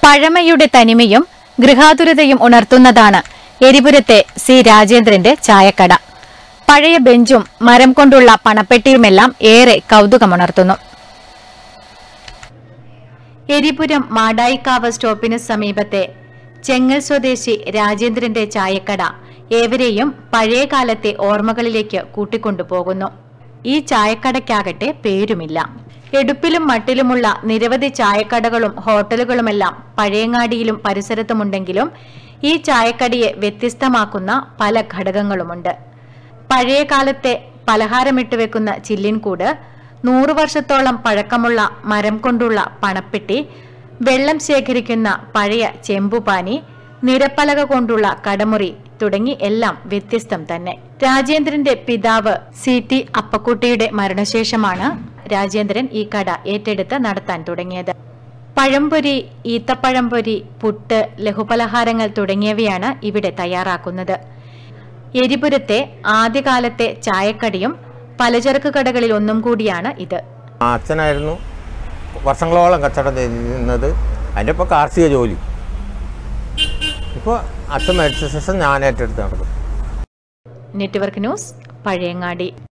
പഴമയുടെ തനിമയും ഗൃഹാതുരതയും ഉണർത്തുന്നതാണ് എരിപുരത്തെ സി രാജേന്ദ്രന്റെ ചായക്കട പഴയ ബെഞ്ചും മരം കൊണ്ടുള്ള പണപ്പെട്ടിയുമെല്ലാം ഏറെ കൗതുകമുണർത്തുന്നു എരിപുരം മാടായിക്കാവ് സ്റ്റോപ്പിന് സമീപത്തെ ചെങ്ങൽ സ്വദേശി രാജേന്ദ്രന്റെ ചായക്കട ഏവരെയും പഴയകാലത്തെ ഓർമ്മകളിലേക്ക് കൂട്ടിക്കൊണ്ടുപോകുന്നു ഈ ചായക്കടയ്ക്കാകട്ടെ പേരുമില്ല എടുപ്പിലും മട്ടിലുമുള്ള നിരവധി ചായക്കടകളും ഹോട്ടലുകളുമെല്ലാം പഴയങ്ങാടിയിലും പരിസരത്തുമുണ്ടെങ്കിലും ഈ ചായക്കടയെ വ്യത്യസ്തമാക്കുന്ന പല ഘടകങ്ങളുമുണ്ട് പഴയ കാലത്തെ പലഹാരമിട്ട് വെക്കുന്ന ചില്ലിൻകൂട് നൂറു വർഷത്തോളം പഴക്കമുള്ള മരം കൊണ്ടുള്ള പണപ്പെട്ടി വെള്ളം ശേഖരിക്കുന്ന പഴയ ചെമ്പുപാനി നിരപ്പലക കൊണ്ടുള്ള കടമുറി തുടങ്ങി എല്ലാം വ്യത്യസ്തം തന്നെ രാജേന്ദ്രന്റെ പിതാവ് സി ടി അപ്പക്കുട്ടിയുടെ മരണശേഷമാണ് രാജേന്ദ്രൻ ഈ കട ഏറ്റെടുത്ത് നടത്താൻ തുടങ്ങിയത് പഴംപൊരി ഈത്തപ്പഴംപൊരി പുട്ട് ലഘുപലഹാരങ്ങൾ തുടങ്ങിയവയാണ് ഇവിടെ തയ്യാറാക്കുന്നത് എരിപുരത്തെ ആദ്യകാലത്തെ ചായക്കടിയും പലചരക്ക് കടകളിൽ ഒന്നും കൂടിയാണ് ഇത് ആ അച്ഛനായിരുന്നു വർഷങ്ങളോളം കച്ചവടം ചെയ്യുന്നത് അതിൻ്റെ ഇപ്പോൾ കാർഷിക ജോലി ഇപ്പോൾ അച്ഛൻ മരിച്ച ശേഷം ഞാൻ ഏറ്റെടുത്ത് നടക്കും നെറ്റ്വർക്ക് ന്യൂസ് പഴയങ്ങാടി